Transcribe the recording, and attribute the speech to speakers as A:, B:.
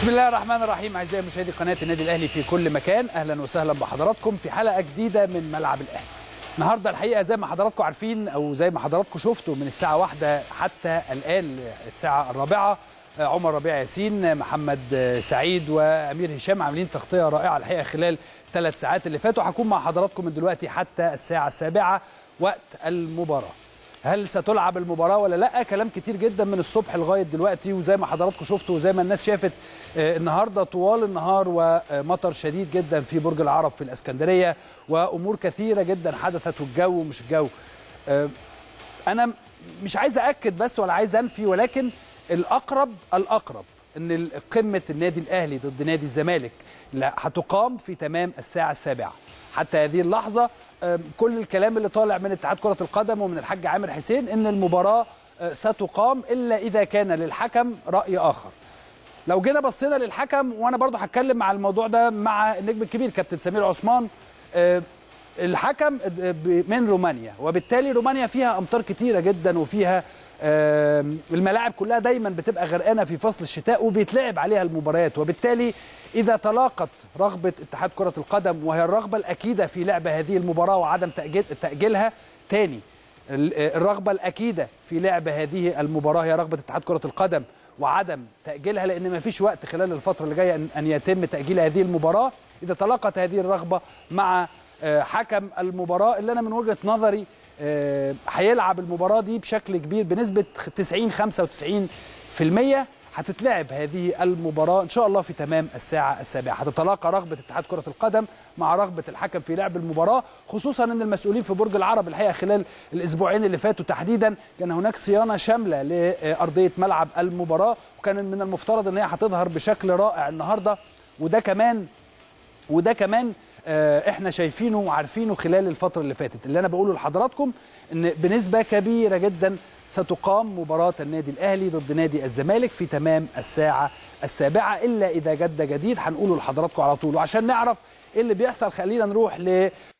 A: بسم الله الرحمن الرحيم اعزائي مشاهدي قناه النادي الاهلي في كل مكان اهلا وسهلا بحضراتكم في حلقه جديده من ملعب الاهلي النهارده الحقيقه زي ما حضراتكم عارفين او زي ما حضراتكم شفتوا من الساعه واحدة حتى الان الساعه الرابعه عمر ربيع ياسين محمد سعيد وامير هشام عاملين تغطيه رائعه الحقيقه خلال ثلاث ساعات اللي فاتوا هكون مع حضراتكم من دلوقتي حتى الساعه السابعه وقت المباراه هل ستلعب المباراه ولا لا كلام كتير جدا من الصبح لغايه دلوقتي وزي ما حضراتكم شفتوا وزي ما الناس شافت النهارده طوال النهار ومطر شديد جدا في برج العرب في الاسكندريه وامور كثيره جدا حدثت والجو مش الجو انا مش عايز اكد بس ولا عايز انفي ولكن الاقرب الاقرب ان قمه النادي الاهلي ضد نادي الزمالك هتقام في تمام الساعه السابعه حتى هذه اللحظه كل الكلام اللي طالع من اتحاد كره القدم ومن الحاج عامر حسين ان المباراه ستقام الا اذا كان للحكم راي اخر لو جينا بصينا للحكم وانا برضو هتكلم مع الموضوع ده مع النجم الكبير كابتن سمير عثمان الحكم من رومانيا وبالتالي رومانيا فيها امطار كتيره جدا وفيها الملاعب كلها دايما بتبقى غرقانه في فصل الشتاء وبيتلعب عليها المباريات وبالتالي اذا تلاقت رغبه اتحاد كره القدم وهي الرغبه الاكيده في لعب هذه المباراه وعدم تاجيل تاجيلها تاني الرغبه الاكيده في لعب هذه المباراه هي رغبه اتحاد كره القدم وعدم تاجيلها لان ما فيش وقت خلال الفتره اللي جايه ان يتم تاجيل هذه المباراه اذا تلاقت هذه الرغبه مع حكم المباراه اللي انا من وجهه نظري هيلعب المباراه دي بشكل كبير بنسبه 90 95% هتتلعب هذه المباراه ان شاء الله في تمام الساعه السابعه هتتلاقى رغبه اتحاد كره القدم مع رغبه الحكم في لعب المباراه خصوصا ان المسؤولين في برج العرب الحقيقه خلال الاسبوعين اللي فاتوا تحديدا كان هناك صيانه شامله لارضيه ملعب المباراه وكان من المفترض ان هي هتظهر بشكل رائع النهارده وده كمان وده كمان احنا شايفينه وعارفينه خلال الفتره اللي فاتت اللي انا بقوله لحضراتكم ان بنسبه كبيره جدا ستقام مباراه النادي الاهلي ضد نادي الزمالك في تمام الساعه السابعه الا اذا جد جديد هنقوله لحضراتكم على طول وعشان نعرف ايه اللي بيحصل خلينا نروح